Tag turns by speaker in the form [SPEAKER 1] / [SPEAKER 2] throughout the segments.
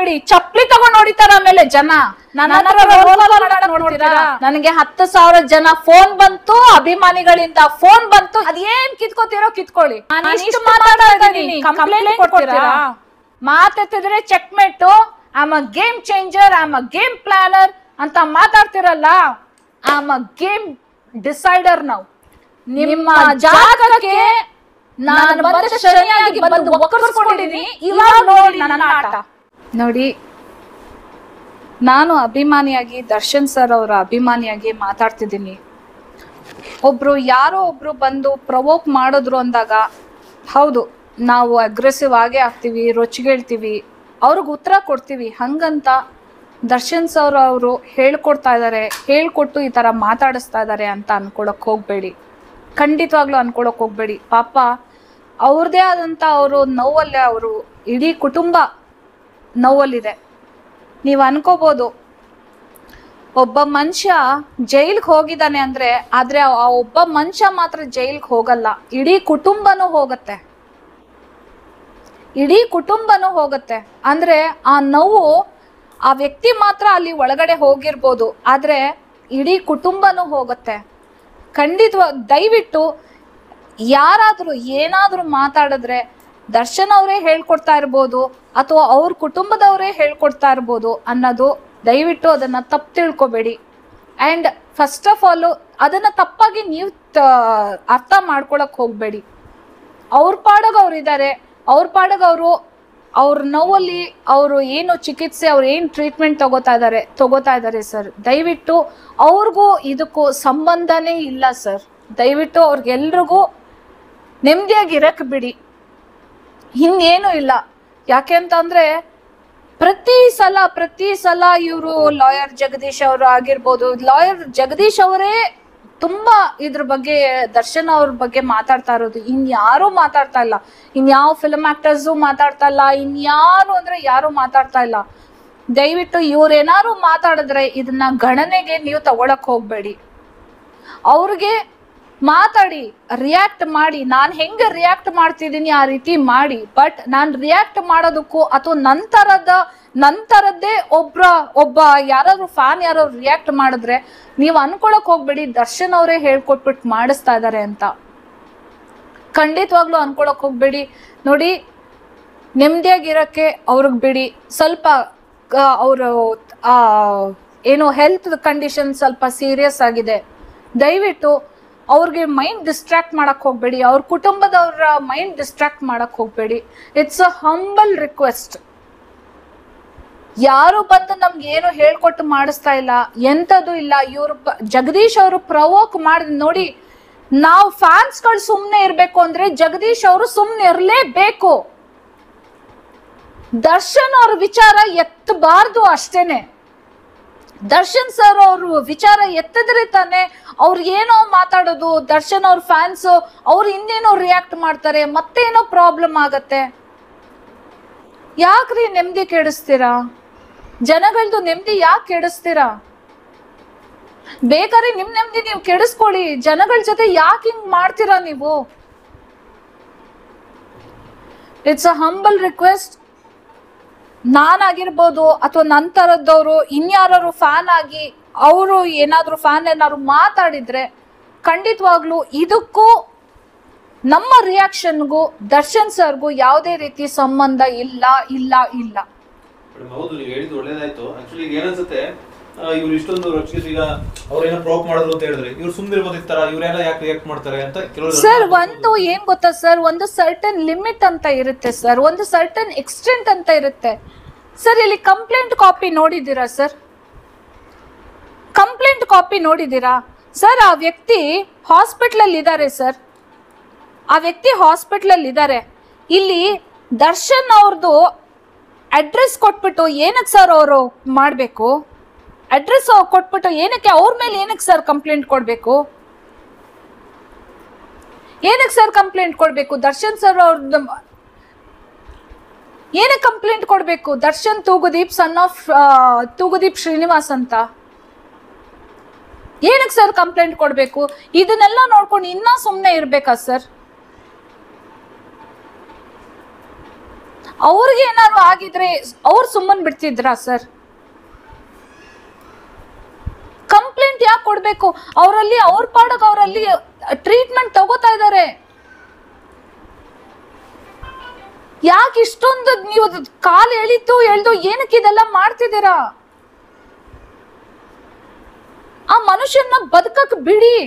[SPEAKER 1] ಹೊಡಿಬೇಡಿ ಚಪ್ಲಿ ತಗೊಂಡ್ ಹೊಡಿತಾರ ಆಮೇಲೆ ಜನ ನನ್ನ ಹತ್ರ roll call ಮಾಡಕ್ ನೋಡ್ತೀರಾ ನನಗೆ ಹತ್ತು ಸಾವಿರ ಜನ ಫೋನ್ ಬಂತು ಅಭಿಮಾನಿಗಳಿಂದ ಫೋನ್ ಬಂತು ಅದೇನ್ ಕಿತ್ಕೋತಿರೋ ಕಿತ್ಕೊಳ್ಳಿ ನಾನು ಇಷ್ಟು ಮಾತಾಡ್ತಾ ಇದೀನಿ ಕಂಪ್ಲೇಂಟ್ ಕೊಡ್ತೀರಾ ಮಾತೆತ್ತಿದ್ರೆ checkmate I'm a game changer I'm a game planner ಅಂತ ಮಾತಾಡ್ತಿರಲ್ಲ ಆಮ್ ಅ ಗೇಮ್ ಡಿಸೈಡರ್ ನಾವು ನಿಮ್ಮ ಜಾತಕಕ್ಕೆ ನಾನು ಬಂದ ಶನಿಯಾಗಿ ಬಂದು ಒಕ್ಕರ್ಸ್ಕೊಂಡಿದೀನಿ ಇವಾಗ ನೋಡಿ ನನ್ನ ಆಟ ನೋಡಿ ನಾನು ಅಭಿಮಾನಿಯಾಗಿ ದರ್ಶನ್ ಸರ್ ಅವರ ಅಭಿಮಾನಿಯಾಗಿ ಮಾತಾಡ್ತಿದ್ದೀನಿ ಒಬ್ರು ಯಾರೋ ಒಬ್ರು ಬಂದು ಪ್ರವೋಕ್ ಮಾಡಿದ್ರು ಅಂದಾಗ ಹೌದು ನಾವು ಅಗ್ರೆಸಿವ್ ಆಗೇ ಆಗ್ತೀವಿ ರೊಚ್ಚಿಗೇಳ್ತೀವಿ ಅವ್ರಿಗೆ ಉತ್ತರ ಕೊಡ್ತೀವಿ ಹಂಗಂತ ದರ್ಶನ್ ಸರ್ ಅವರು ಹೇಳ್ಕೊಡ್ತಾ ಇದ್ದಾರೆ ಹೇಳ್ಕೊಟ್ಟು ಈ ಥರ ಮಾತಾಡಿಸ್ತಾ ಇದ್ದಾರೆ ಅಂತ ಅನ್ಕೊಳಕ್ ಹೋಗ್ಬೇಡಿ ಖಂಡಿತವಾಗ್ಲೂ ಅನ್ಕೊಳಕ್ ಹೋಗ್ಬೇಡಿ ಪಾಪ ಅವ್ರದೇ ಆದಂಥ ಅವರು ನೋವಲ್ಲೇ ಅವರು ಇಡೀ ಕುಟುಂಬ ನೋವಲ್ಲಿದೆ ನೀವು ಅನ್ಕೋಬೋದು ಒಬ್ಬ ಮನುಷ್ಯ ಜೈಲ್ಗೆ ಹೋಗಿದ್ದಾನೆ ಅಂದ್ರೆ ಆದ್ರೆ ಆ ಒಬ್ಬ ಮನುಷ್ಯ ಮಾತ್ರ ಜೈಲ್ಗೆ ಹೋಗಲ್ಲ ಇಡೀ ಕುಟುಂಬನೂ ಹೋಗತ್ತೆ ಇಡೀ ಕುಟುಂಬನೂ ಹೋಗತ್ತೆ ಅಂದ್ರೆ ಆ ನೋವು ಆ ವ್ಯಕ್ತಿ ಮಾತ್ರ ಅಲ್ಲಿ ಒಳಗಡೆ ಹೋಗಿರ್ಬೋದು ಆದ್ರೆ ಇಡೀ ಕುಟುಂಬನೂ ಹೋಗತ್ತೆ ಖಂಡಿತ ದಯವಿಟ್ಟು ಯಾರಾದರೂ ಏನಾದರೂ ಮಾತಾಡಿದ್ರೆ ದರ್ಶನ್ ಅವರೇ ಹೇಳ್ಕೊಡ್ತಾ ಇರ್ಬೋದು ಅಥವಾ ಅವ್ರ ಕುಟುಂಬದವರೇ ಹೇಳ್ಕೊಡ್ತಾ ಇರ್ಬೋದು ಅನ್ನೋದು ದಯವಿಟ್ಟು ಅದನ್ನ ತಪ್ಪು ತಿಳ್ಕೊಬೇಡಿ ಆ್ಯಂಡ್ ಫಸ್ಟ್ ಆಫ್ ಆಲು ಅದನ್ನ ತಪ್ಪಾಗಿ ನೀವು ಅರ್ಥ ಮಾಡ್ಕೊಳಕ್ ಹೋಗ್ಬೇಡಿ ಅವ್ರ ಪಾಡಗ್ ಅವ್ರು ಇದ್ದಾರೆ ಅವ್ರ ಪಾಡಗ್ ಅವರು ಅವ್ರ ನೋವಲ್ಲಿ ಅವರು ಏನು ಚಿಕಿತ್ಸೆ ಅವ್ರು ಏನು ಟ್ರೀಟ್ಮೆಂಟ್ ತಗೋತಾ ಇದ್ದಾರೆ ತಗೋತಾ ಇದ್ದಾರೆ ಸರ್ ದಯವಿಟ್ಟು ಅವ್ರಿಗೂ ಇದಕ್ಕೂ ಸಂಬಂಧನೇ ಇಲ್ಲ ಸರ್ ದಯವಿಟ್ಟು ಅವ್ರಿಗೆಲ್ರಿಗೂ ನೆಮ್ಮದಿಯಾಗಿ ಇರಕ್ ಬಿಡಿ ಹಿಂಗೇನು ಇಲ್ಲ ಯಾಕೆ ಅಂತಂದ್ರೆ ಪ್ರತಿ ಸಲ ಪ್ರತಿ ಸಲ ಇವರು ಲಾಯರ್ ಜಗದೀಶ್ ಅವರು ಆಗಿರ್ಬೋದು ಲಾಯರ್ ಜಗದೀಶ್ ಅವರೇ ತುಂಬಾ ಇದ್ರ ಬಗ್ಗೆ ದರ್ಶನ್ ಅವ್ರ ಬಗ್ಗೆ ಮಾತಾಡ್ತಾ ಇರೋದು ಇನ್ಯಾರೂ ಮಾತಾಡ್ತಾ ಇಲ್ಲ ಇನ್ಯಾವ ಫಿಲ್ಮ್ ಆಕ್ಟರ್ಸು ಮಾತಾಡ್ತಾ ಇಲ್ಲ ಇನ್ಯಾರು ಅಂದ್ರೆ ಯಾರು ಮಾತಾಡ್ತಾ ಇಲ್ಲ ದಯವಿಟ್ಟು ಇವ್ರೇನಾರು ಮಾತಾಡಿದ್ರೆ ಇದನ್ನ ಗಣನೆಗೆ ನೀವು ತಗೊಳಕ್ ಹೋಗ್ಬೇಡಿ ಅವ್ರಿಗೆ ಮಾತಾಡಿ ರಿಯಾಕ್ಟ್ ಮಾಡಿ ನಾನು ಹೆಂಗೆ ರಿಯಾಕ್ಟ್ ಮಾಡ್ತಿದ್ದೀನಿ ಆ ರೀತಿ ಮಾಡಿ ಬಟ್ ನಾನು ರಿಯಾಕ್ಟ್ ಮಾಡೋದಕ್ಕೂ ಅಥವಾ ನಂತರದ ನಂತರದ್ದೇ ಒಬ್ರ ಒಬ್ಬ ಯಾರಾದ್ರೂ ಫ್ಯಾನ್ ಯಾರಾದ್ರು ರಿಯಾಕ್ಟ್ ಮಾಡಿದ್ರೆ ನೀವು ಅನ್ಕೊಳಕ್ ಹೋಗ್ಬೇಡಿ ದರ್ಶನ್ ಅವರೇ ಹೇಳ್ಕೊಟ್ಬಿಟ್ಟು ಮಾಡಿಸ್ತಾ ಇದ್ದಾರೆ ಅಂತ ಖಂಡಿತವಾಗ್ಲೂ ಅನ್ಕೊಳಕ್ ಹೋಗ್ಬೇಡಿ ನೋಡಿ ನೆಮ್ಮದಿಯಾಗಿರಕ್ಕೆ ಅವ್ರಿಗೆ ಬಿಡಿ ಸ್ವಲ್ಪ ಅವರು ಏನು ಹೆಲ್ತ್ ಕಂಡೀಷನ್ ಸ್ವಲ್ಪ ಸೀರಿಯಸ್ ಆಗಿದೆ ದಯವಿಟ್ಟು ಅವ್ರಿಗೆ ಮೈಂಡ್ ಡಿಸ್ಟ್ರಾಕ್ಟ್ ಮಾಡಕ್ ಹೋಗ್ಬೇಡಿ ಅವ್ರ ಕುಟುಂಬದವ್ರ ಮೈಂಡ್ ಡಿಸ್ಟ್ರಾಕ್ಟ್ ಮಾಡಕ್ ಹೋಗ್ಬೇಡಿ ಇಟ್ಸ್ ಅ ಹಂಬಲ್ ರಿಕ್ವೆಸ್ಟ್ ಯಾರು ಬಂದು ನಮ್ಗೆ ಏನು ಹೇಳ್ಕೊಟ್ಟು ಮಾಡಿಸ್ತಾ ಇಲ್ಲ ಎಂಥದ್ದು ಇಲ್ಲ ಇವ್ರು ಪ- ಜಗದೀಶ್ ಅವರು ಪ್ರವೋಕ್ ಮಾಡಿ ನೋಡಿ ನಾವು ಫ್ಯಾನ್ಸ್ಗಳು ಸುಮ್ಮನೆ ಇರಬೇಕು ಅಂದ್ರೆ ಜಗದೀಶ್ ಅವರು ಸುಮ್ಮನೆ ಇರಲೇಬೇಕು ದರ್ಶನ್ ಅವ್ರ ವಿಚಾರ ಎತ್ತಬಾರ್ದು ಅಷ್ಟೇನೆ ದರ್ಶನ್ ಸರ್ ಅವರು ವಿಚಾರ ಎತ್ತಿದ್ರೆ ತಾನೆ ಅವ್ರು ಏನೋ ಮಾತಾಡೋದು ದರ್ಶನ್ ಅವ್ರ ಫ್ಯಾನ್ಸ್ ಅವ್ರು ಇನ್ನೇನೋ ರಿಯಾಕ್ಟ್ ಮಾಡ್ತಾರೆ ಮತ್ತೇನೋ ಪ್ರಾಬ್ಲಮ್ ಆಗತ್ತೆ ಯಾಕ್ರಿ ನೆಮ್ಮದಿ ಕೆಡಿಸ್ತೀರಾ ಜನಗಳದ್ದು ನೆಮ್ಮದಿ ಯಾಕೆ ಕೆಡಿಸ್ತೀರಾ ಬೇಕಾದ್ರೆ ನಿಮ್ ನೆಮ್ಮದಿ ನೀವು ಕೆಡಿಸ್ಕೊಳ್ಳಿ ಜನಗಳ ಜೊತೆ ಯಾಕೆ ಹಿಂಗ್ ಮಾಡ್ತೀರಾ ನೀವು ಇಟ್ಸ್ ಅ ಹಂಬಲ್ ರಿಕ್ವೆಸ್ಟ್ ನಾನಾಗಿರ್ಬೋದು ಅಥವಾ ನಂತರದವರು ಇನ್ಯಾರು ಫ್ಯಾನ್ ಆಗಿ ಅವರು ಏನಾದ್ರು ಫ್ಯಾನ್ ಏನಾದ್ರು ಮಾತಾಡಿದ್ರೆ ಖಂಡಿತವಾಗ್ಲೂ ಇದಕ್ಕೂ ನಮ್ಮ ರಿಯಾಕ್ಷನ್ಗೂ ದರ್ಶನ್ ಸರ್ಗೂ ಯಾವುದೇ ರೀತಿ ಸಂಬಂಧ ಇಲ್ಲ ಇಲ್ಲ ಇಲ್ಲ
[SPEAKER 2] ಮೇಡಮ್ ಹೌದು ನೀವು ಹೇಳಿದ್ದು ಒಳ್ಳೇದಾಯ್ತು ಆಕ್ಚುಲಿ ಈಗ ಏನನ್ಸುತ್ತೆ ಇವ್ರು ಇಷ್ಟೊಂದು ರೊಚ್ಚಿಗೆ ಈಗ ಅವ್ರೇನೋ ಪ್ರೋಕ್ ಮಾಡಿದ್ರು ಅಂತ ಹೇಳಿದ್ರೆ ಇವ್ರು ಸುಮ್ಮನಿರ್ಬೋದಿತ್ತಾರ ಇವ್ರೇನೋ ಯಾಕೆ ರಿಯಾಕ್ಟ್ ಮಾಡ್ತಾರೆ ಅಂತ ಕೆಲವರು
[SPEAKER 1] ಸರ್ ಒಂದು ಏನ್ ಗೊತ್ತಾ ಸರ್ ಒಂದು ಸರ್ಟನ್ ಲಿಮಿಟ್ ಅಂತ ಇರುತ್ತೆ ಸರ್ ಒಂದು ಸರ್ಟನ್ ಎಕ್ಸ್ಟೆಂಟ್ ಅಂತ ಇರುತ್ತೆ ಸರ್ ಇಲ್ಲಿ ಕಂಪ್ಲೇಂಟ್ ಕಾಪಿ ನೋಡಿದ್ದೀರಾ ಸರ್ ಕಂಪ್ಲೇಂಟ್ ಕಾಪಿ ನೋಡಿದ್ದೀರಾ ಸರ್ ಆ ವ್ಯಕ್ತಿ ಹಾಸ್ಪಿಟ್ಲಲ್ಲಿ ಇದ್ದಾರೆ ಸರ್ ಆ ವ್ಯಕ್ತಿ ಹಾಸ್ಪಿಟ್ಲಲ್ಲಿ ಇದ್ದಾರೆ ಇಲ್ಲಿ ದರ್ಶನ್ ಅವ್ರದ್ದು ಅಡ್ರೆಸ್ ಕೊಟ್ಬಿಟ್ಟು ಏನಕ್ಕೆ ಸರ್ ಅವರು ಮಾಡಬೇಕು ಅಡ್ರೆಸ್ ಕೊಟ್ಬಿಟ್ಟು ಏನಕ್ಕೆ ಅವ್ರ ಮೇಲೆ ಏನಕ್ಕೆ ಸರ್ ಕಂಪ್ಲೇಂಟ್ ಕೊಡಬೇಕು ಏನಕ್ಕೆ ಸರ್ ಕಂಪ್ಲೇಂಟ್ ಕೊಡಬೇಕು ದರ್ಶನ್ ಸರ್ ಅವ್ರದ್ದು ಏನಕ್ಕೆ ಕಂಪ್ಲೇಂಟ್ ಕೊಡಬೇಕು ದರ್ಶನ್ ತೂಗುದೀಪ್ ಸನ್ ಆಫ್ ತೂಗುದೀಪ್ ಶ್ರೀನಿವಾಸ್ ಅಂತ ಏನಕ್ಕೆ ಸರ್ ಕಂಪ್ಲೇಂಟ್ ಕೊಡಬೇಕು ಇದನ್ನೆಲ್ಲ ನೋಡ್ಕೊಂಡು ಇನ್ನೂ ಸುಮ್ಮನೆ ಇರ್ಬೇಕಾ ಸರ್ ಅವ್ರಿಗೆ ಏನಾದ್ರು ಆಗಿದ್ರೆ ಅವ್ರು ಸುಮ್ಮನೆ ಬಿಡ್ತಿದ್ರಾ ಸರ್ ಕಂಪ್ಲೇಂಟ್ ಯಾಕೆ ಕೊಡ್ಬೇಕು ಅವರಲ್ಲಿ ಅವ್ರ ಪಾಡಕ್ ಅವರಲ್ಲಿ ಟ್ರೀಟ್ಮೆಂಟ್ ತಗೋತಾ ಇದ್ದಾರೆ ಯಾಕೆ ಇಷ್ಟೊಂದು ನೀವು ಕಾಲು ಎಳಿತು ಎಳ್ದು ಏನಕ್ಕೆ ಇದೆಲ್ಲ ಮಾಡ್ತಿದ್ದೀರಾ ಆ ಮನುಷ್ಯನ ಬದುಕಕ್ ಬಿಡಿ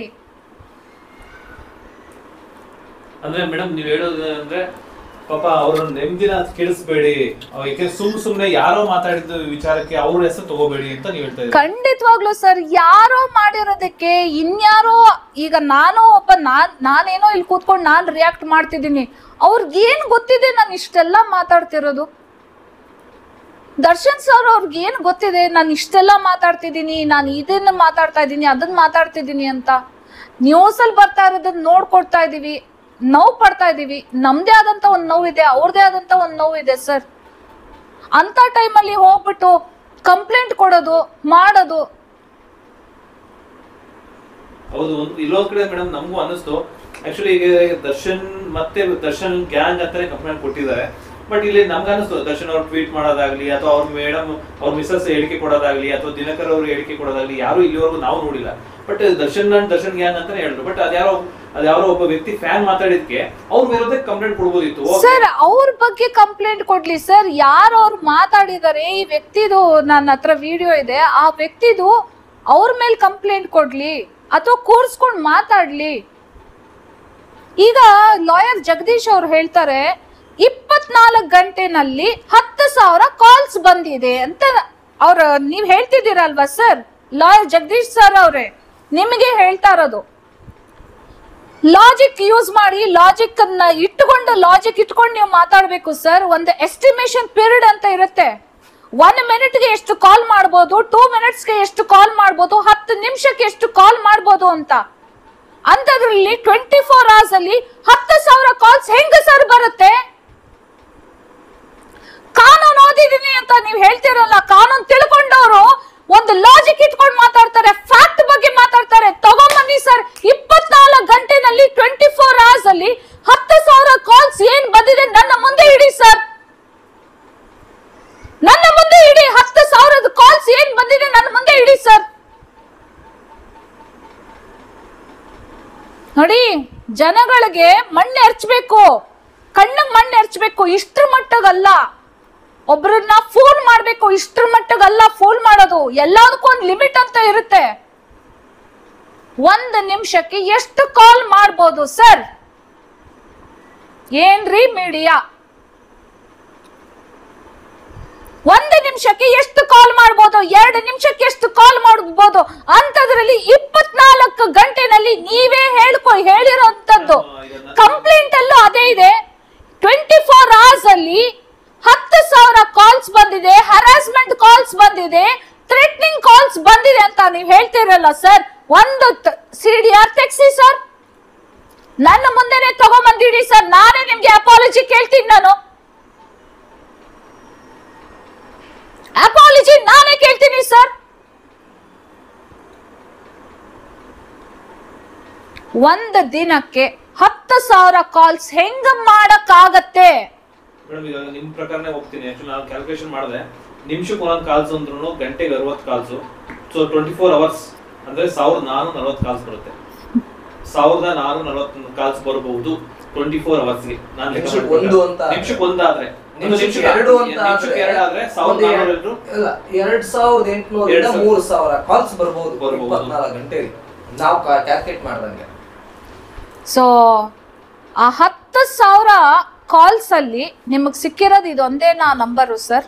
[SPEAKER 2] ಅಂದ್ರೆ ಮೇಡಮ್ ನೀವ್ ಹೇಳೋದು ಅಂದ್ರೆ ಪಾಪ ಅವ್ರ ನೆಮ್ಮದಿನ ಕೆಡಿಸ್ಬೇಡಿ ಯಾಕೆ ಸುಮ್ ಸುಮ್ನೆ ಯಾರೋ ಮಾತಾಡಿದ ವಿಚಾರಕ್ಕೆ ಅವ್ರ ಹೆಸರು ತಗೋಬೇಡಿ ಅಂತ ನೀವ್ ಹೇಳ್ತಾ ಇದ್ದೀರಿ
[SPEAKER 1] ಖಂಡಿತವಾಗ್ಲೂ ಸರ್ ಯಾರೋ ಮಾಡಿರೋದಕ್ಕೆ ಇನ್ಯಾರೋ ಈಗ ನಾನು ಒಬ್ಬ ನಾನ್ ನಾನೇನೋ ಇಲ್ಲಿ ಕೂತ್ಕೊಂಡು ನಾನು ರಿಯಾಕ್ಟ್ ಮಾಡ್ತಿದ್ದೀನಿ ಅವ್ರಿಗೆ ಏನ್ ಗೊತ್ತಿದೆ ನಾನು ಇಷ್ಟೆಲ್ಲ ಮಾತಾಡ್ತಿರೋದು ದರ್ಶನ್ ಸರ್ ಅವ್ರಿಗೆ ಏನ್ ಗೊತ್ತಿದೆ ನಾನು ಇಷ್ಟೆಲ್ಲ ಮಾತಾಡ್ತಿದ್ದೀನಿ ನಾನು ಇದನ್ನ ಮಾತಾಡ್ತಾ ಇದ್ದೀನಿ ಅದನ್ನ ಮಾತಾಡ್ತಿದ್ದೀನಿ ಅಂತ ನ್ಯೂಸಲ್ಲಿ ಬರ್ತಾ ಇರೋದನ್ನ ನೋಡ್ಕೊಡ್ತಾ ಇದೀವಿ ನೋವು ಪಡ್ತಾ ಇದೀವಿ ನಮ್ದೇ ಆದಂತ ಒಂದು ನೋವಿದೆ ಅವ್ರದೇ ಆದಂತ ಒಂದು ನೋವಿದೆ ಸರ್ ಅಂತ ಟೈಮಲ್ಲಿ ಹೋಗ್ಬಿಟ್ಟು ಕಂಪ್ಲೇಂಟ್ ಕೊಡೋದು ಮಾಡೋದು
[SPEAKER 2] ಹೌದು ಒಂದು ಇಲ್ಲೊಂದ್ ಕಡೆ ಮೇಡಮ್ ನಮಗೂ ಅನಿಸ್ತು ಆಕ್ಚುಲಿ ಈಗ ದರ್ಶನ್ ಮತ್ತೆ ದರ್ಶನ್ ಗ್ಯಾಂಗ್ ಅಂತಾನೆ ಕಂಪ್ಲೇಂಟ್ ಕೊಟ್ಟಿದ್ದಾರೆ ಬಟ್ ಇಲ್ಲಿ ನಮ್ಗೆ ಅನಿಸ್ತು ದರ್ಶನ್ ಅವ್ರು ಟ್ವೀಟ್ ಮಾಡೋದಾಗ್ಲಿ ಅಥವಾ ಅವ್ರ ಮೇಡಮ್ ಅವ್ರ ಮಿಸಸ್ ಹೇಳಿಕೆ ಕೊಡೋದಾಗ್ಲಿ ಅಥವಾ ದಿನಕರ್ ಅವ್ರು ಹೇಳಿಕೆ ಕೊಡೋದಾಗ್ಲಿ ಯಾರು ಇಲ್ಲಿವರೆಗೂ ನಾವು ನೋಡಿಲ್ಲ but Darshan and Darshan gang ಅಂತಾನೆ ಹೇಳಿದ್ರು ಬಟ್ ಅದ್ಯಾರೋ ಅದ್ಯಾರೋ ಒಬ್ಬ ವ್ಯಕ್ತಿ ಫ್ಯಾನ್ ಮಾತಾಡಿದ್ಕೆ ಅವ್ರ ವಿರುದ್ಧ ಕಂಪ್ಲೇಂಟ್ ಕೊಡ್ಬೋದಿತ್ತು Okay.
[SPEAKER 1] ಸರ್ ಅವ್ರ ಬಗ್ಗೆ ಕಂಪ್ಲೇಂಟ್ ಕೊಡ್ಲಿ ಸರ್ ಯಾರು ಅವ್ರು ಮಾತಾಡಿದ್ದಾರೆ ಈ ವ್ಯಕ್ತಿದು ನನ್ನ ಹತ್ರ ವಿಡಿಯೋ ಇದೆ ಆ ವ್ಯಕ್ತಿದು ಅವ್ರ ಮೇಲೆ ಕಂಪ್ಲೇಂಟ್ ಕೊಡ್ಲಿ ಅಥವಾ ಕೂರ್ಸ್ಕೊಂಡು ಮಾತಾಡ್ಲಿ ಈಗ ಲಾಯರ್ ಜಗದೀಶ್ ಅವ್ರು ಹೇಳ್ತಾರೆ ಇಪ್ಪತ್ನಾಲ್ಕು ಗಂಟೆನಲ್ಲಿ ಹತ್ತು ಸಾವಿರ ಕಾಲ್ಸ್ ಬಂದಿದೆ ಅಂತ ಅವ್ರ ನೀವ್ ಹೇಳ್ತಿದ್ದೀರಲ್ವಾ ಸರ್ ಲಾಯರ್ ಜಗದೀಶ್ ಸರ್ ಅವ್ರೆ ನಿಮಗೆ ಹೇಳ್ತಾ ಇರೋದು ಲಾಜಿಕ್ ಯೂಸ್ ಮಾಡಿ ಲಾಜಿಕ್ ಅನ್ನ ಇಟ್ಟುಕೊಂಡು ಲಾಜಿಕ್ ಇಟ್ಕೊಂಡು ನೀವು ಮಾತಾಡಬೇಕು ಸರ್ ಒಂದು ಎಸ್ಟಿಮೇಷನ್ ಪೀರಿಯಡ್ ಅಂತ ಇರುತ್ತೆ ಒನ್ ಮಿನಿಟ್ಗೆ ಎಷ್ಟು ಕಾಲ್ ಮಾಡ್ಬೋದು ಟೂ ಮಿನಿಟ್ಸ್ಗೆ ಎಷ್ಟು ಕಾಲ್ ಮಾಡ್ಬೋದು ಹತ್ತು ನಿಮಿಷಕ್ಕೆ ಎಷ್ಟು ಕಾಲ್ ಮಾಡ್ಬೋದು ಅಂತ ಅಂತದ್ರಲ್ಲಿ ಟ್ವೆಂಟಿ ಫೋರ್ ಅವರ್ಸ್ ಅಲ್ಲಿ ಹತ್ತು ಸಾವಿರ ಕಾಲ್ಸ್ ಹೆಂಗ ಸರ್ ಬರುತ್ತೆ ಕಾನೂನು ಓದಿದೀನಿ ಅಂತ ನೀವು ಹೇಳ್ತಿರಲ್ಲ ಕಾನೂನು ತಿಳ್ಕೊಂಡವರು ಒಂದು ಲಾಜಿಕ್ ಇಟ್ಕೊಂಡು ಮಾತಾಡ್ತಾರೆ ಫ್ಯಾಕ್ಟ್ ಬಗ್ಗೆ ಮಾತಾಡ್ತಾರೆ ತಗೊಂಬನ್ನಿ ಸರ್ ಇಪ್ಪತ್ನಾಲ್ಕು ಗಂಟೆನಲ್ಲಿ ಟ್ವೆಂಟಿ ಫೋರ್ ಅವರ್ಸ್ ಅಲ್ಲಿ ಹತ್ತು ಸಾವಿರ ಕಾಲ್ಸ್ ಏನ್ ಬಂದಿದೆ ನನ್ನ ಮುಂದೆ ಇಡಿ ಸರ್ ನನ್ನ ಮುಂದೆ ಇಡಿ ಹತ್ತು ಸಾವಿರದ ಕಾಲ್ಸ್ ಏನ್ ಬಂದಿದೆ ನನ್ನ ಮುಂದೆ ಇಡಿ ಸರ್ ನೋಡಿ ಜನಗಳಿಗೆ ಮಣ್ಣು ಎರ್ಚ್ಬೇಕು ಕಣ್ಣಿಗೆ ಮಣ್ಣು ಎರ್ಚ್ಬೇಕು ಇಷ್ಟ್ರ ಮಟ್ಟಗಲ್ಲ ಒಬ್ರನ್ನ ಫೋನ್ ಮಾಡ್ಬೇಕು ಇಷ್ಟ್ರ ಮಟ್ಟಗಲ್ಲ ಫೋನ್ ಮಾಡೋದು ಎಲ್ಲದಕ್ಕೂ ಒಂದು ಲಿಮಿಟ್ ಅಂತ ಇರುತ್ತೆ ಒಂದು ನಿಮಿಷಕ್ಕೆ ಎಷ್ಟು ಕಾಲ್ ಮಾಡ್ಬೋದು ಸರ್ ಏನ್ರಿ ಮೀಡಿಯಾ ಒಂದು ನಿಮಿಷಕ್ಕೆ ಎಷ್ಟು ಕಾಲ್ ಮಾಡ್ಬೋದು ಎರಡು ನಿಮಿಷಕ್ಕೆ ಎಷ್ಟು ಕಾಲ್ ಮಾಡ್ಬೋದು ಅಂತದ್ರಲ್ಲಿ ಇಪ್ಪತ್ನಾಲ್ಕು ಗಂಟೆನಲ್ಲಿ ನೀವೇ ಹೇಳ್ಕೊ ಹೇಳಿರೋಂಥದ್ದು ಕಂಪ್ಲೇಂಟ್ ಅಲ್ಲೂ ಅದೇ ಇದೆ ಟ್ವೆಂಟಿ ಫೋರ್ ಅವರ್ಸ್ ಅಲ್ಲಿ ಹತ್ತು ಸಾವಿರ ಕಾಲ್ಸ್ ಬಂದಿದೆ ಹರಾಸ್ಮೆಂಟ್ ಕಾಲ್ಸ್ ಬಂದಿದೆ ಥ್ರೆಟ್ನಿಂಗ್ ಕಾಲ್ಸ್ ಬಂದಿದೆ ಅಂತ ನೀವು ಹೇಳ್ತಿರಲ್ಲ ಸರ್ ಒಂದು ಸಿ ಡಿ ಆರ್ ತೆಗ್ಸಿ ಸರ್ ನನ್ನ ಮುಂದೆನೆ ತಗೊಂಬಂದಿಡಿ ಸರ್ ನಾನೇ ನಿಮ್ಗೆ ಅಪಾಲಜಿ ಕೇಳ್ತೀನಿ ನಾನು ಅಪಾಲಜಿ ನಾನೇ ಕೇಳ್ತೀನಿ ಸರ್ ಒಂದು ದಿನಕ್ಕೆ ಹತ್ತು ಸಾವಿರ ಕಾಲ್ಸ್ ಹೆಂಗ ಮಾಡಕ್ಕಾಗತ್ತೆ
[SPEAKER 2] ಮೇಡಮ್ ಈಗ ನಿಮ್ ಪ್ರಕಾರನೇ ಹೋಗ್ತೀನಿ ಆಕ್ಚುಲಿ ನಾನು ಕ್ಯಾಲ್ಕುಲೇಷನ್ ಮಾಡಿದೆ ನಿಮಿಷಕ್ಕೆ ಒಂದೊಂದು ಕಾಲ್ಸ್ ಅಂದ್ರೂ ಗಂಟೆಗೆ ಅರವತ್ತು calls so twenty four hours ಅಂದ್ರೆ ಸಾವಿರದ ನಾನೂರ ನಲವತ್ತು ಕಾಲ್ಸ್ ಬರುತ್ತೆ ಸಾವಿರದ ನಾನೂರ ನಲವತ್ತು ಕಾಲ್ಸ್ ಬರಬಹುದು ಟ್ವೆಂಟಿ ಫೋರ್ ಅವರ್ಸ್ಗೆ ನಾನು ಲೆಕ್ಕ
[SPEAKER 3] ನಿಮಿಷಕ್ಕೆ
[SPEAKER 2] ಮಾಡ್ಕೊಂಡೆ.
[SPEAKER 3] ಒಂದು ಅಂತ ಆದ್ರೆ.
[SPEAKER 2] ನಿಮಿಷಕ್ಕೆ ಒಂದಾದ್ರೆ ಒಂದು
[SPEAKER 3] ನಿಮಿಷಕ್ಕೆ
[SPEAKER 2] ನಿಮಿಷಕ್ಕೆ
[SPEAKER 3] ಎರಡು ಅಂತ
[SPEAKER 2] ನಿಮಿಷಕ್ಕೆ ಎರಡು ಆದ್ರೆ ಸಾವಿರದ
[SPEAKER 3] ಒಂದು
[SPEAKER 2] ನಾನೂರ
[SPEAKER 3] ಎರಡು-
[SPEAKER 2] ಎರಡು
[SPEAKER 3] ಇಲ್ಲ ಎರಡ್ ಸಾವಿರದ ಎಂಟುನೂರಿಂದ
[SPEAKER 2] ಎರಡ್ ಸಾವಿರ.
[SPEAKER 3] ಮೂರು ಸಾವಿರ ಕಾಲ್ಸ್ ಬರ್ಬೋದು
[SPEAKER 2] ಬರ್ಬೋದು.
[SPEAKER 3] ಇಪ್ಪತ್ನಾಲ್ಕು ಗಂಟೆಲಿ ನಾವು ಕ್ಯಾಲ್ಕುಲೇಟ್ ಮಾಡ್ದಂಗೆ
[SPEAKER 1] ಸೊ ಆ ಹತ್ತು ಸಾವಿರ ಕಾಲ್ಸ್ ಅಲ್ಲಿ ನಿಮಗೆ ಸಿಕ್ಕಿರೋದು ಇದೊಂದೇ ನಾ ನಂಬರು ಸರ್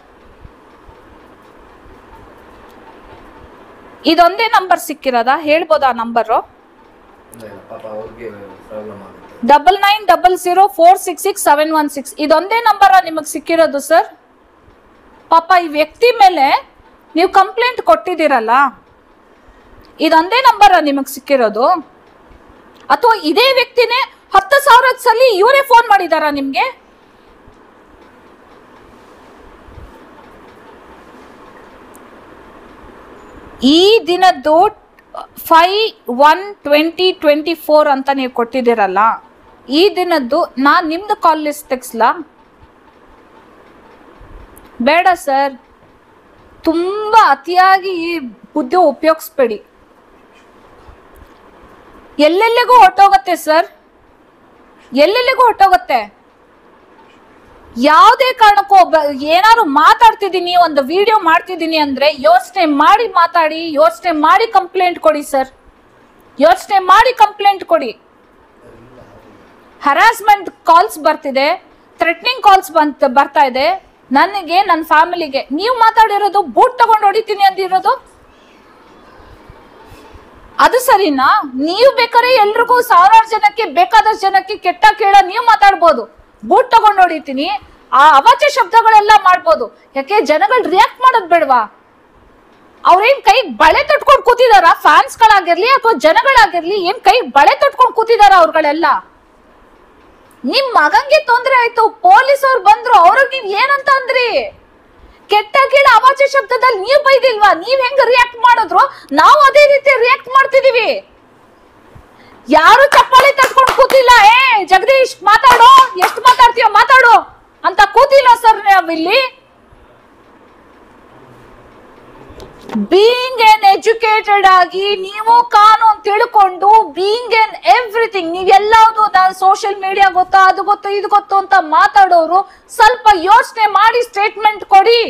[SPEAKER 1] ಇದೊಂದೇ ನಂಬರ್ ಸಿಕ್ಕಿರೋದಾ ಹೇಳ್ಬೋದಾ ನಂಬರು
[SPEAKER 3] ಇಲ್ಲ ಇಲ್ಲ ಪಾಪ ಅವ್ರಿಗೆ ಪ್ರಾಬ್ಲಮ್ ಆಗುತ್ತೆ
[SPEAKER 1] double nine double zero four six six seven one six ಇದೊಂದೇ ನಂಬರ ನಿಮಗೆ ಸಿಕ್ಕಿರೋದು ಸರ್ ಪಾಪ ಈ ವ್ಯಕ್ತಿ ಮೇಲೆ ನೀವು ಕಂಪ್ಲೇಂಟ್ ಕೊಟ್ಟಿದ್ದೀರಲ್ಲ ಇದೊಂದೇ ನಂಬರ ನಿಮಗೆ ಸಿಕ್ಕಿರೋದು ಅಥವಾ ಇದೇ ವ್ಯಕ್ತಿನೇ ಹತ್ತು ಸಾವಿರದ ಸಲ ಇವರೇ ಫೋನ್ ಮಾಡಿದಾರಾ ನಿಮಗೆ ಈ ದಿನದ್ದು five one twenty twenty four ಅಂತ ನೀವು ಕೊಟ್ಟಿದ್ದೀರಲ್ಲ ಈ ದಿನದ್ದು ನಾನು ನಿಮ್ದು ಕಾಲ್ ಲಿಸ್ಟ್ ತೆಗ್ಸ್ಲಾ ಬೇಡ ಸರ್ ತುಂಬ ಅತಿಯಾಗಿ ಈ ಬುದ್ಧಿ ಉಪಯೋಗಿಸ್ಬೇಡಿ ಎಲ್ಲೆಲ್ಲಿಗೂ ಹೊಟ್ಟೋಗುತ್ತೆ ಸರ್ ಎಲ್ಲೆಲ್ಲಿಗೂ ಹೊಟ್ಟೋಗುತ್ತೆ ಯಾವುದೇ ಕಾರಣಕ್ಕೂ ಒಬ್ಬ ಏನಾದ್ರು ಮಾತಾಡ್ತಿದ್ದೀನಿ ಒಂದು ವಿಡಿಯೋ ಮಾಡ್ತಿದ್ದೀನಿ ಅಂದ್ರೆ ಯೋಚನೆ ಮಾಡಿ ಮಾತಾಡಿ ಯೋಚನೆ ಮಾಡಿ ಕಂಪ್ಲೇಂಟ್ ಕೊಡಿ ಸರ್ ಯೋಚನೆ ಮಾಡಿ ಕಂಪ್ಲೇಂಟ್ ಕೊಡಿ ಹರಾಸ್ಮೆಂಟ್ ಕಾಲ್ಸ್ ಬರ್ತಿದೆ ಥ್ರೆಟ್ನಿಂಗ್ ಕಾಲ್ಸ್ ಬಂತ ಬರ್ತಾ ಇದೆ ನನಗೆ ನನ್ನ ಫ್ಯಾಮಿಲಿಗೆ ನೀವು ಮಾತಾಡಿರೋದು ಬೂಟ್ ತಗೊಂಡು ಹೊಡಿತೀನಿ ಅಂದಿರೋದು ಅದು ಸರಿನಾ ನೀವು ಬೇಕಾದ್ರೆ ಎಲ್ರಿಗೂ ಸಾವಿರಾರು ಜನಕ್ಕೆ ಬೇಕಾದಷ್ಟು ಜನಕ್ಕೆ ಕೆಟ್ಟ ಕೇಳ ನೀವು ಮಾತಾಡ್ಬೋದು ಬೂಟ್ ತಗೊಂಡು ಹೊಡಿತೀನಿ ಆ ಅವಾಚ್ಯ ಶಬ್ದಗಳೆಲ್ಲ ಮಾಡ್ಬೋದು ಯಾಕೆ ಜನಗಳು ರಿಯಾಕ್ಟ್ ಮಾಡೋದ್ ಬೇಡವಾ ಅವ್ರೇನ್ ಕೈ ಬಳೆ ತೊಟ್ಕೊಂಡು ಕೂತಿದಾರ ಫ್ಯಾನ್ಸ್ಗಳಾಗಿರ್ಲಿ ಅಥವಾ ಜನಗಳಾಗಿರ್ಲಿ ಏನ್ ಕೈ ಬಳೆ ತೊಟ್ಕೊಂಡು ಕೂತಿದಾರ ಅವ್ರುಗಳೆಲ್ಲ ನಿಮ್ ಮಗಂಗೆ ತೊಂದ್ರೆ ಆಯ್ತು ಪೊಲೀಸ್ ಅವ್ರು ಬಂದ್ರು ಅವ್ರಿಗೆ ನೀವ್ ಏನಂತ ಅಂದ್ರಿ ಕೆಟ್ಟ ಕೀಳ ಅವಾಚ್ಯ ಶಬ್ದದಲ್ಲಿ ನೀವ್ ಬೈದಿಲ್ವಾ ನೀವ್ ಹೆಂಗ್ ರಿಯಾಕ್ಟ್ ಮಾಡಿದ್ರು ನಾವು ಅದೇ ರೀತಿ ರಿಯಾಕ್ಟ್ ಮಾಡ್ತಿದೀವಿ ಯಾರು ಚಪ್ಪಾಳಿ ತಟ್ಕೊಂಡು ಕೂತಿಲ್ಲ ಏ ಜಗದೀಶ್ ಮಾತಾಡೋ ಎಷ್ಟು ಮಾತಾಡ್ತೀಯೋ ಮಾತಾಡು ಅಂತ ಕೂತಿಲ್ಲ ಸರ್ ನಾವಿಲ್ಲಿ ಬೀಯಿಂಗ್ ಎನ್ ಎಜುಕೇಟೆಡ್ ಆಗಿ ನೀವು ಕಾನೂನು ತಿಳ್ಕೊಂಡು ಬೀಯಿಂಗ್ ಎನ್ ಎವ್ರಿಥಿಂಗ್ ನೀವೆಲ್ಲವುದು ನಾನು ಸೋಷಿಯಲ್ ಮೀಡಿಯಾ ಗೊತ್ತಾ ಅದು ಗೊತ್ತು ಇದು ಗೊತ್ತು ಅಂತ ಮಾತಾಡೋರು ಸ್ವಲ್ಪ ಯೋಚನೆ ಮಾಡಿ ಸ್ಟೇಟ್ಮೆಂಟ್ ಕೊಡಿ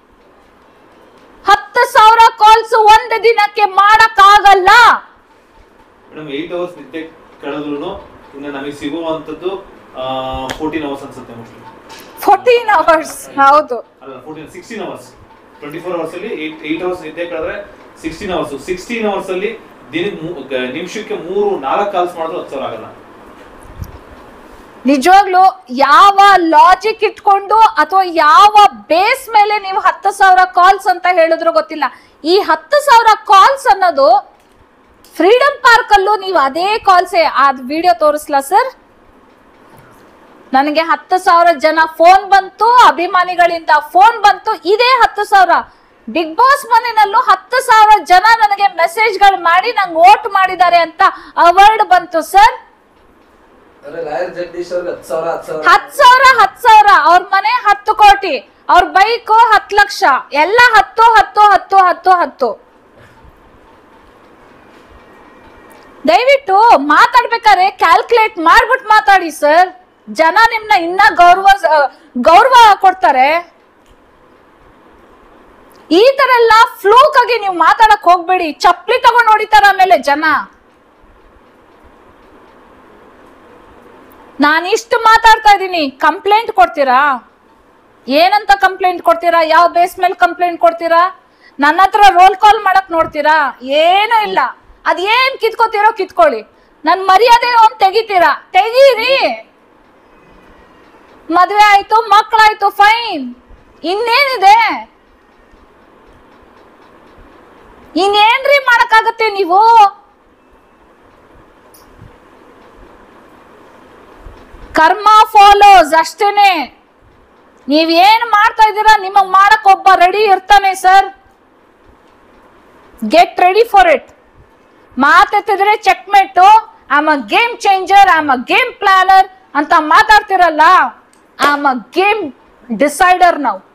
[SPEAKER 1] ಹತ್ತು ಸಾವಿರ ಕಾಲ್ಸ್ ಒಂದು ದಿನಕ್ಕೆ ಮಾಡಕ್ಕಾಗಲ್ಲ
[SPEAKER 2] ಮೇಡಮ್ ಏಟ್ ಅವರ್ಸ್ ನಿದ್ದೆ ಕಳೆದ್ರು ಇನ್ನು ನಮಗೆ ಸಿಗುವಂತದ್ದು ಫೋರ್ಟೀನ್ ಅವರ್ಸ್ ಅನ್ಸುತ್ತೆ ಮೋಸ್ಟ್ಲಿ
[SPEAKER 1] ಫೋರ್ಟೀನ್ ಅವರ್ಸ್ ಹೌದು
[SPEAKER 2] ಅಲ್ಲ fourteen sixteen hours twenty four hours ಅಲ್ಲಿ ಏಟ್ ಏಟ್ ಅವರ್ಸ್ ನಿದ್ದೆ ಕಳೆದ್ರೆ ಸಿಕ್ಸ್ಟೀನ್ ಅವರ್ಸ್ ಸಿಕ್ಸ್ಟೀನ್ ಅವರ್ಸ್ ಅಲ್ಲಿ ದಿನಕ್ಕೆ ಮೂ- ಗ- ನಿಮಿಷಕ್ಕೆ ಮೂರು ನಾಲ್ಕು ಕಾಲ್ಸ್ ಮಾಡಿದ್ರು ಹತ್ತು ಸಾವಿರ ಆಗಲ್ಲ
[SPEAKER 1] ನಿಜವಾಗ್ಲು ಯಾವ ಲಾಜಿಕ್ ಇಟ್ಕೊಂಡು ಅಥವಾ ಯಾವ ಬೇಸ್ ಮೇಲೆ ನೀವು ಹತ್ತು ಸಾವಿರ ಕಾಲ್ಸ್ ಅಂತ ಹೇಳಿದ್ರು ಗೊತ್ತಿಲ್ಲ ಈ ಹತ್ತು ಸಾವಿರ ಕಾಲ್ಸ್ ಅನ್ನೋದು ಫ್ರೀಡಮ್ ಪಾರ್ಕ್ ಅಲ್ಲೂ ನೀವು ಅದೇ ಕಾಲ್ಸೇ ಆ ವಿಡಿಯೋ ತೋರಿಸ್ಲಾ ಸರ್ ನನಗೆ ಹತ್ತು ಸಾವಿರ ಜನ ಫೋನ್ ಬಂತು ಅಭಿಮಾನಿಗಳಿಂದ ಫೋನ್ ಬಂತು ಇದೇ ಹತ್ತು ಸಾವಿರ ಬಿಗ್ ಬಾಸ್ ಮನೆಯಲ್ಲೂ ಹತ್ತು ಸಾವಿರ ಜನ ನನಗೆ ಮೆಸೇಜ್ಗಳು ಮಾಡಿ ನಂಗೆ ವೋಟ್ ಮಾಡಿದ್ದಾರೆ ಅಂತ ಅವಾರ್ಡ್ ಬಂತು ಸರ್
[SPEAKER 3] ಅಂದ್ರೆ ಲಾಯರ್ ಜಗದೀಶ್ ಅವ್ರಿಗೆ ಹತ್ತು ಸಾವಿರ ಹತ್ತು ಸಾವಿರ
[SPEAKER 1] ಹತ್ ಸಾವಿರ ಹತ್ ಸಾವಿರ ಅವ್ರ ಮನೆ ಹತ್ತು ಕೋಟಿ ಅವ್ರ ಬೈಕ್ ಹತ್ತು ಲಕ್ಷ ಎಲ್ಲ ಹತ್ತು ಹತ್ತು ಹತ್ತು ಹತ್ತು ಹತ್ತು ದಯವಿಟ್ಟು ಮಾತಾಡ್ಬೇಕಾದ್ರೆ ಕ್ಯಾಲ್ಕುಲೇಟ್ ಮಾಡ್ಬಿಟ್ಟು ಮಾತಾಡಿ ಸರ್ ಜನ ನಿಮ್ನ ಇನ್ನ ಗೌರವ ಗೌರವ ಕೊಡ್ತಾರೆ ಈ ತರ ಎಲ್ಲ ಫ್ಲೂಕ್ ಆಗಿ ನೀವು ಮಾತಾಡಕ್ ಹೋಗ್ಬೇಡಿ ಚಪ್ಲಿ ತಗೊಂಡ್ ಹೊಡಿತಾರ ಆಮೇಲೆ ಜನ ನಾನು ಇಷ್ಟು ಮಾತಾಡ್ತಾ ಇದ್ದೀನಿ ಕಂಪ್ಲೇಂಟ್ ಕೊಡ್ತೀರಾ ಏನಂತ ಕಂಪ್ಲೇಂಟ್ ಕೊಡ್ತೀರಾ ಯಾವ ಬೇಸ್ ಮೇಲೆ ಕಂಪ್ಲೇಂಟ್ ಕೊಡ್ತೀರಾ ನನ್ನ ಹತ್ರ ರೋಲ್ ಕಾಲ್ ಮಾಡಕ್ ನೋಡ್ತೀರಾ ಏನೂ ಇಲ್ಲ ಅದೇನ್ ಕಿತ್ಕೋತೀರೋ ಕಿತ್ಕೊಳ್ಳಿ ನನ್ ಮರ್ಯಾದೆ ಒಂದ್ ತೆಗಿತೀರಾ ತೆಗೀರಿ ಮದ್ವೆ ಆಯ್ತು ಮಕ್ಕಳಾಯ್ತು ಫೈನ್ ಇನ್ನೇನಿದೆ ಇನ್ನೇನ್ರಿ ಮಾಡಕ್ಕಾಗತ್ತೆ ನೀವು ಕರ್ಮ ಫಾಲೋಸ್ ಅಷ್ಟೇನೆ ನೀವೇನ್ ಮಾಡ್ತಾ ಇದ್ದೀರಾ ನಿಮಗ್ ಮಾಡಕ್ ಒಬ್ಬ ರೆಡಿ ಇರ್ತಾನೆ sir get ready for it ಮಾತೆತ್ತಿದ್ರೆ checkmate I'm a game changer I'm a game planner ಅಂತ ಮಾತಾಡ್ತಿರಲ್ಲ ಆಮ್ ಅ ಗೇಮ್ ಡಿಸೈಡರ್ ನಾವು